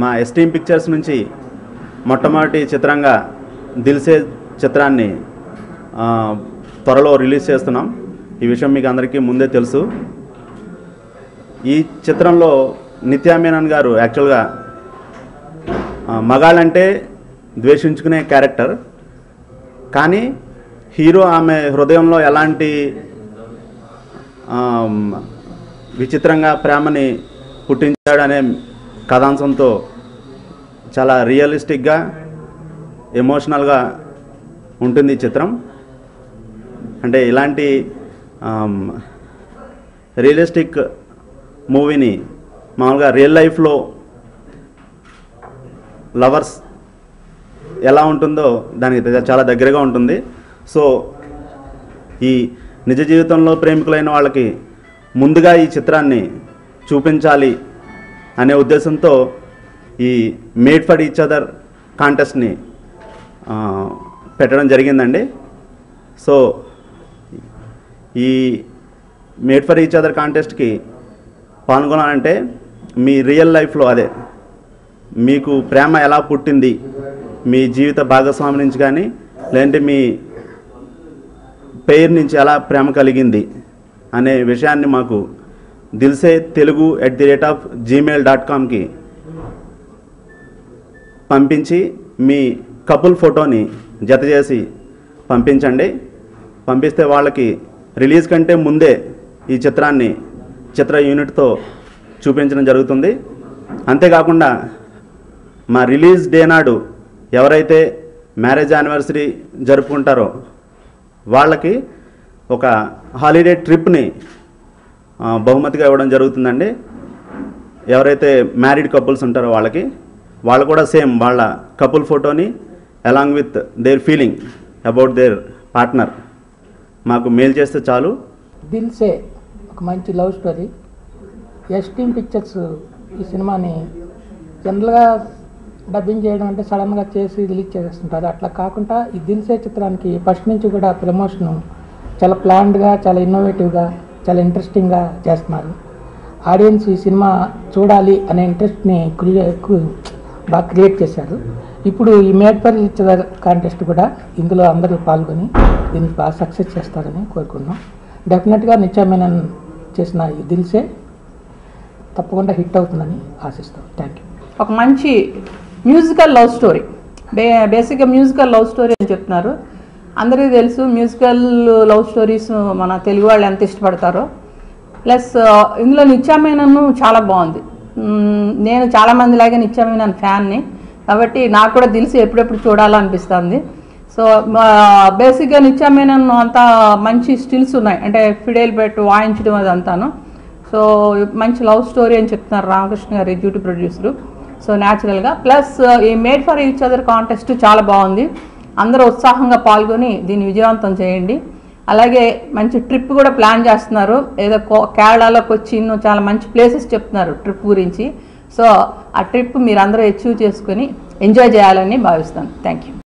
మా esteem pictures నుంచి మొట్టమొదటి చిత్రంగా దిల్సే చిత్రాన్ని ఆ, త్వరలో రిలీజ్ చేస్తున్నాం ఈ విషయం మీకు అందరికీ ముందే తెలుసు ఈ చిత్రంలో నిత్యా మేనన్ గారు యాక్చువల్గా ఆ, మగాళ్ళంటే ద్వేషించుకునే క్యారెక్టర్ కానీ హీరో ఆమె హృదయంలో ఎలాంటి ఆమ్, విచిత్రంగా ప్రేమని పుట్టించాడు అనే కథాంశంతో చాలా రియలిస్టిక్గా ఎమోషనల్గా ఉంటుంది ఈ చిత్రం అంటే ఇలాంటి ఆమ్, రియలిస్టిక్ మూవీని మామూలుగా రియల్ లైఫ్లో లవర్స్ ఎలా ఉంటుందో దానికి దగ్గ- చాలా దగ్గరగా ఉంటుంది సో ఈ నిజ జీవితంలో ప్రేమికులైన వాళ్ళకి ముందుగా ఈ చిత్రాన్ని చూపించాలి అనే ఉద్దేశంతో ఈ మేడ్ ఫర్ ఈచ్ అదర్ కాంటెస్ట్ని ఆ, పెట్టడం జరిగిందండి సో ఈ మేడ్ ఫర్ ఈచ్ అదర్ కాంటెస్ట్కి పాల్గొనాలంటే మీ రియల్ లైఫ్లో అదే మీకు ప్రేమ ఎలా పుట్టింది మీ జీవిత భాగస్వామి నుంచి కానీ లేదంటే మీ పేరు నుంచి ఎలా ప్రేమ కలిగింది అనే విషయాన్ని మాకు Dilse Telugu at the rate of Gmail dot కామ్కి పంపించి మీ కపుల్ ఫోటోని జత చేసి పంపించండి పంపిస్తే వాళ్ళకి రిలీజ్ కంటే ముందే ఈ చిత్రాన్ని చిత్ర యూనిట్తో చూపించడం జరుగుతుంది అంతేకాకుండా మా రిలీజ్ డే నాడు ఎవరైతే మ్యారేజ్ యానివర్సరీ జరుపుకుంటారో వాళ్ళకి ఒక హాలిడే ట్రిప్ని ఆ, బహుమతిగా ఇవ్వడం జరుగుతుందండి ఎవరైతే మ్యారీడ్ కపుల్స్ ఉంటారో వాళ్ళకి వాళ్ళు కూడా సేమ్ వాళ్ళ కపుల్ ఫోటోని along with their feeling about their partner మాకు మెయిల్ చేస్తే చాలు దిల్సే ఒక మంచి లవ్ స్టోరీ ఎస్టీమ్ పిక్చర్స్ ఈ సినిమాని జనరల్గా డబ్బింగ్ చేయడం అంటే సడన్గా చేసి రిలీజ్ చేసేస్తుంటారు అట్లా కాకుండా ఈ దిల్సే చిత్రానికి ఫస్ట్ నుంచి కూడా ప్రమోషన్ చాలా ప్లాన్డ్గా చాలా ఇన్నోవేటివ్గా చాలా ఇంట్రెస్టింగ్గా చేస్తున్నారు ఆడియన్స్ ఈ సినిమా చూడాలి అనే ఇంట్రెస్ట్ని క్రియే బాగా క్రియేట్ చేశారు ఇప్పుడు ఈ made for each other contest కూడా ఇందులో అందరూ పాల్గొని దీన్ని బాగా సక్సెస్ చేస్తారని కోరుకుంటున్నాం డెఫినెట్గా నిత్యా మేనన్ చేసిన ఈ దిల్సే తప్పకుండా హిట్ అవుతుందని ఆశిస్తాం థ్యాంక్ యూ ఒక మంచి మ్యూజికల్ లవ్ స్టోరీ బే బేసిక్గా మ్యూజికల్ లవ్ స్టోరీ అని చెప్తున్నారు అందరికీ తెలుసు మ్యూజికల్ లవ్ స్టోరీస్ మన తెలుగు వాళ్ళు ఎంత ఇష్టపడతారో ప్లస్ ఇందులో నిత్యామేనన్ను చాలా బాగుంది మ్మ్, నేను చాలామంది లాగే నిత్యామేనన్ ఫ్యాన్ని కాబట్టి నాకు కూడా తెలిసి ఎప్పుడెప్పుడు చూడాలనిపిస్తుంది సో బేసిక్గా నిత్యామేనన్ అంత మంచి స్టిల్స్ ఉన్నాయి అంటే ఫిడేల్ పెట్టి వాయించడం అదంతాను సో మంచి లవ్ స్టోరీ అని చెప్తున్నారు రామకృష్ణ గారు ఎగ్జిక్యూటివ్ ప్రొడ్యూసరు సో న్యాచురల్గా ప్లస్ ఈ made for each other contest చాలా బాగుంది అందరూ ఉత్సాహంగా పాల్గొని దీన్ని విజయవంతం చేయండి అలాగే మంచి ట్రిప్ కూడా ప్లాన్ చేస్తున్నారు ఏదో కో- కేరళలో కొచ్చిన్ చాలా మంచి ప్లేసెస్ చెప్తున్నారు ట్రిప్ గురించి సో ఆ ట్రిప్ మీరు అందరూ అచీవ్ చేసుకొని ఎంజాయ్ చేయాలని భావిస్తాను థ్యాంక్ యూ